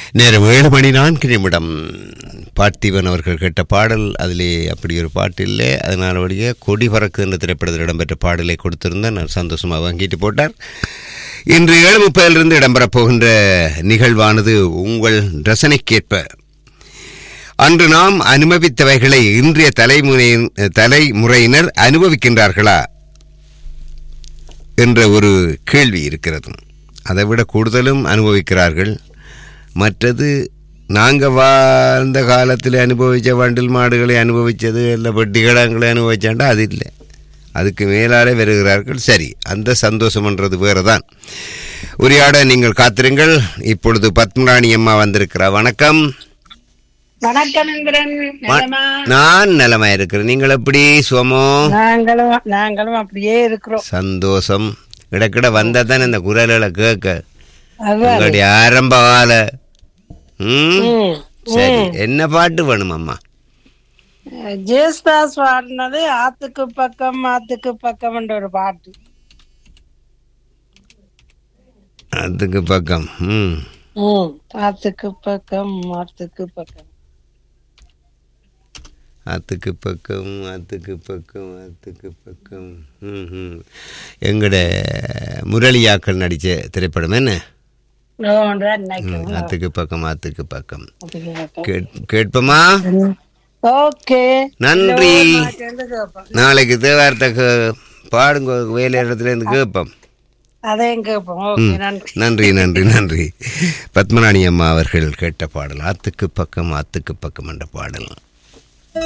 நேரம் ஏழு மணி நான்கு நிமிடம் பார்த்திபன் அவர்கள் கேட்ட பாடல் அதிலே அப்படி ஒரு பாட்டு இல்லை அதனால் வழியே கொடி பறக்கு என்ற திரைப்படத்தில் இடம்பெற்ற பாடலை கொடுத்திருந்தேன் நான் சந்தோஷமாக வாங்கிட்டு போட்டார் இன்று ஏழு முப்பதிலிருந்து இடம்பெறப் போகின்ற நிகழ்வானது உங்கள் ரசனைக்கேற்ப அன்று நாம் அனுபவித்தவைகளை இன்றைய தலைமுறை தலைமுறையினர் அனுபவிக்கின்றார்களா என்ற ஒரு கேள்வி இருக்கிறது அதை விட கூடுதலும் அனுபவிக்கிறார்கள் மற்றது நாங்கள் வாழ்ந்த காலத்தில் அனுபவித்த வண்டில் மாடுகளை அனுபவித்தது இல்லை வெட்டிகளங்களை அனுபவிச்சாண்டா அது இல்லை அதுக்கு மேலாலே வருகிறார்கள் சரி அந்த சந்தோஷம்ன்றது வேறு தான் உரையாட நீங்கள் காத்திருங்கள் இப்பொழுது பத்மராணி அம்மா வந்திருக்கிறா வணக்கம் வணக்கம் இந்திரன் நலமா? நான் நலமா இருக்கிறேன் நீங்கள் எப்படி சுமோ நாங்களும் நாங்களும் அப்படியே இருக்கிறோம் சந்தோஷம் இடக்கிட வந்தால் தானே இந்த குரல்களை கேட்க அதான். உங்களுடைய ஆரம்ப கால ம் ம். சரி என்ன பாட்டு வேணும் அம்மா ஜேசுதாஸ் பாடினது ஆத்துக்கு பக்கம் ஆத்துக்கு பக்கம்ன்ற ஒரு பாட்டு அதுக்கு பக்கம் ம் ம். ஆத்துக்கு பக்கம் ஆத்துக்கு பக்கம் ஆத்துக்கு பக்கம் ஆத்துக்கு பக்கம் ஆத்துக்கு பக்கம் ம் ம் எங்கட முரளியாக்கள் நடித்த திரைப்படம் என்ன நோன்றா ம், நினைக்கிறேன். ஆத்துக்கு பக்கம் ஆத்துக்கு பக்கம் ஆத்துக்கு பக்கம். கேட் கேட்போமா ஓகே நன்றி சேர்ந்து கேட்போம். நாளைக்கு தேவார்த்தக்கு பாடுங்க வேலை இடத்துல இருந்து கேட்போம் அதையும் கேட்போம் ஓகே நன்றி நன்றி நன்றி நன்றி பத்மநாணி அம்மா அவர்கள் கேட்ட பாடல் ஆத்துக்கு பக்கம் ஆத்துக்கு பக்கம் என்ற பாடல்